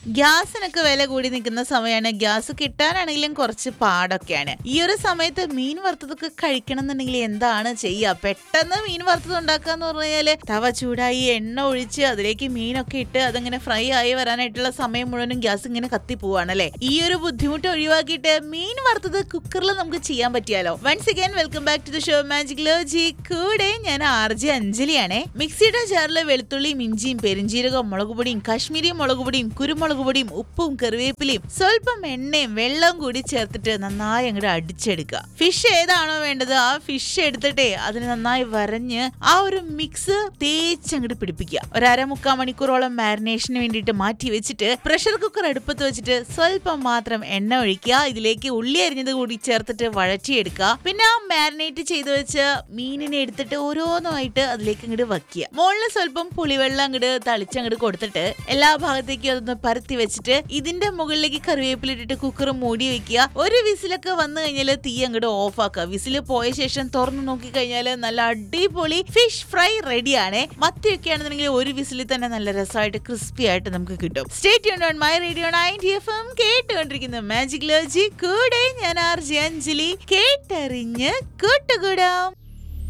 ഗ്യാസിനൊക്കെ വില കൂടി നിൽക്കുന്ന സമയമാണ് ഗ്യാസ് കിട്ടാനാണെങ്കിലും കുറച്ച് പാടൊക്കെയാണ് ഈ ഒരു സമയത്ത് മീൻ വറുത്തതൊക്കെ കഴിക്കണം എന്നുണ്ടെങ്കിൽ എന്താണ് ചെയ്യുക പെട്ടെന്ന് മീൻ വറുത്തത് ഉണ്ടാക്കുക എന്ന് പറഞ്ഞാല് തവ ചൂടായി എണ്ണ ഒഴിച്ച് അതിലേക്ക് മീനൊക്കെ ഇട്ട് അതങ്ങനെ ഫ്രൈ ആയി വരാനായിട്ടുള്ള സമയം മുഴുവനും ഗ്യാസ് ഇങ്ങനെ കത്തി പോവാണല്ലേ ഈ ഒരു ബുദ്ധിമുട്ട് ഒഴിവാക്കിയിട്ട് മീൻ വറുത്തത് കുക്കറിൽ നമുക്ക് ചെയ്യാൻ പറ്റിയാലോ once again welcome back to the show magic ലോജി കൂടെ ഞാൻ ആർ ജെ അഞ്ജലിയാണേ മിക്സിയുടെ ജാറിൽ വെളുത്തുള്ളിയും ഇഞ്ചിയും പെരിഞ്ചീരകവും മുളക് പൊടിയും കാശ്മീരി മുളക് പൊടിയും കുരുമുളക് പൊടിയും ഉപ്പും കറിവേപ്പിലയും സ്വല്പം എണ്ണയും വെള്ളവും കൂടി ചേർത്തിട്ട് നന്നായി അങ്ങോട്ട് അടിച്ചെടുക്കുക ഫിഷ് ഏതാണോ വേണ്ടത് ആ ഫിഷ് എടുത്തിട്ടേ അതിന് നന്നായി വരഞ്ഞ് ആ ഒരു മിക്സ് തേച്ച് അങ്ങോട്ട് പിടിപ്പിക്കുക ഒരു അര മുക്കാൽ മണിക്കൂറോളം മാരിനേഷന് വേണ്ടിയിട്ട് മാറ്റി വെച്ചിട്ട് പ്രഷർ കുക്കർ അടുപ്പത്ത് വെച്ചിട്ട് സ്വല്പം മാത്രം എണ്ണ ഒഴിക്കുക ഇതിലേക്ക് ഉള്ളി അരിഞ്ഞത് കൂടി ചേർത്തിട്ട് വഴറ്റിയെടുക്കുക പിന്നെ ആ മാരിനേറ്റ് ചെയ്ത് വെച്ച മീനിനെ എടുത്തിട്ട് ഓരോന്നുമായിട്ട് അതിലേക്ക് അങ്ങോട്ട് വയ്ക്കുക മുകളിൽ സ്വല്പം പുളിവെള്ളം അങ്ങോട്ട് തളിച്ചങ്ങോട്ട് കൊടുത്തിട്ട് എല്ലാ ഭാഗത്തേക്കും അതൊന്ന് പരത്തി വെച്ചിട്ട് ഇതിന്റെ മുകളിലേക്ക് കറിവേപ്പില ഇട്ടിട്ട് കുക്കർ മൂടി വെക്കുക ഒരു വിസിലൊക്കെ വന്നു കഴിഞ്ഞാൽ തീ അങ്ങോട്ട് ഓഫ് ആക്കുക വിസിൽ പോയ ശേഷം തുറന്നു നോക്കി കഴിഞ്ഞാൽ നല്ല അടിപൊളി ഫിഷ് ഫ്രൈ റെഡിയാണ് മത്തിയൊക്കെ ആണെന്നുണ്ടെങ്കിൽ ഒരു വിസിലിൽ തന്നെ നല്ല രസമായിട്ട് ക്രിസ്പി ആയിട്ട് നമുക്ക് കിട്ടും stay on my radio ninety F M കേട്ടുകൊണ്ടിരിക്കുന്നു മാജിക് ലോജി കൂടെ ഞാൻ ആർ ജെ അഞ്ജലി കേട്ടറിഞ്ഞ് കൂട്ടുകൂടാം